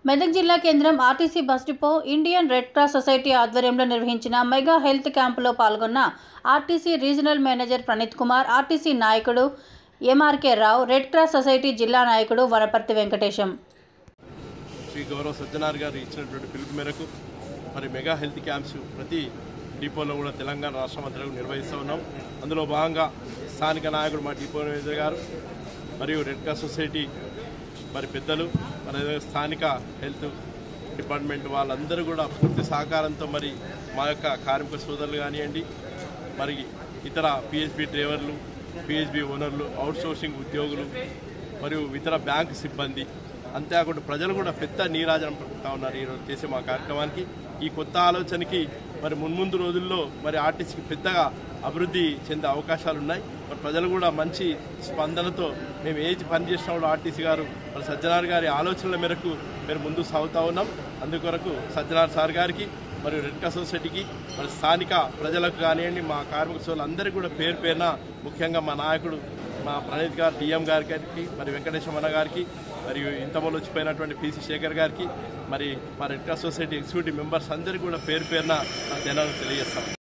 మెదక్ జిల్లా కేంద్రం RTC bus depot Indian Red Cross Society ఆధ్వర్యంలో నిర్వహించిన మెగా హెల్త్ క్యాంపులో పాల్గొన్న RTC regional manager Praneeth Kumar RTC నాయకుడు MRK Rao Red Cross Society జిల్లా నాయకుడు వనపర్తి వెంకటేశం శ్రీ గౌరవ సజ్జనార్ గారు ఇచ్చినటువంటి పిలుపు మేరకు మరి మెగా హెల్త్ క్యాంప్స్ ప్రతి డిపోలో కూడా తెలంగాణ రాష్ట్ర మంత్రులకు నిర్వహిస్తూ ఉన్నాం అందులో భాగంగా స్థానిక నాయకుడు మా డిపో మేనేజర్ గారు మరియు రెడ్ క్రాస్ సొసైటీ మరి పెద్దలు మరి అదే స్థానిక హెల్త్ డిపార్ట్మెంట్ వాళ్ళందరూ కూడా పూర్తి సహకారంతో మరి మా యొక్క కార్మిక సోదరులు కానివ్వండి మరి ఇతర పిహెచ్బి డ్రైవర్లు పిహెచ్బి ఓనర్లు అవుట్ సోర్సింగ్ ఉద్యోగులు మరియు ఇతర బ్యాంక్ సిబ్బంది అంతేకాకుండా ప్రజలు కూడా పెద్ద నీరాజనం పడుతూ ఉన్నారు ఈరోజు చేసే మా కార్యక్రమానికి ఈ కొత్త ఆలోచనకి మరి మున్ముందు రోజుల్లో మరి ఆర్టీసీకి పెద్దగా అభివృద్ధి చెందే అవకాశాలు ఉన్నాయి మరి ప్రజలు కూడా మంచి స్పందనతో మేము ఏ పని చేసినా కూడా ఆర్టీసీ గారు మరి సజ్జనార్ గారి ఆలోచనల మేరకు మేము ముందు సాగుతూ ఉన్నాం అందుకొరకు సజ్జనార్ సార్ గారికి మరియు రెడ్ క్రాస్ సొసైటీకి మరి స్థానిక ప్రజలకు కానివ్వండి మా కార్మిక సోదరులందరికీ కూడా పేరు పేరున ముఖ్యంగా మా నాయకుడు మా ప్రణీత్ గారు డిఎం గారి గారికి మరి వెంకటేశ్వర గారికి మరియు ఇంతమంది వచ్చిపోయినటువంటి పిసి శేఖర్ గారికి మరి మా Red Cross Society executive members అందరికీ కూడా పేరు పేరున నా ధన్యవాదాలు తెలియజేస్తాం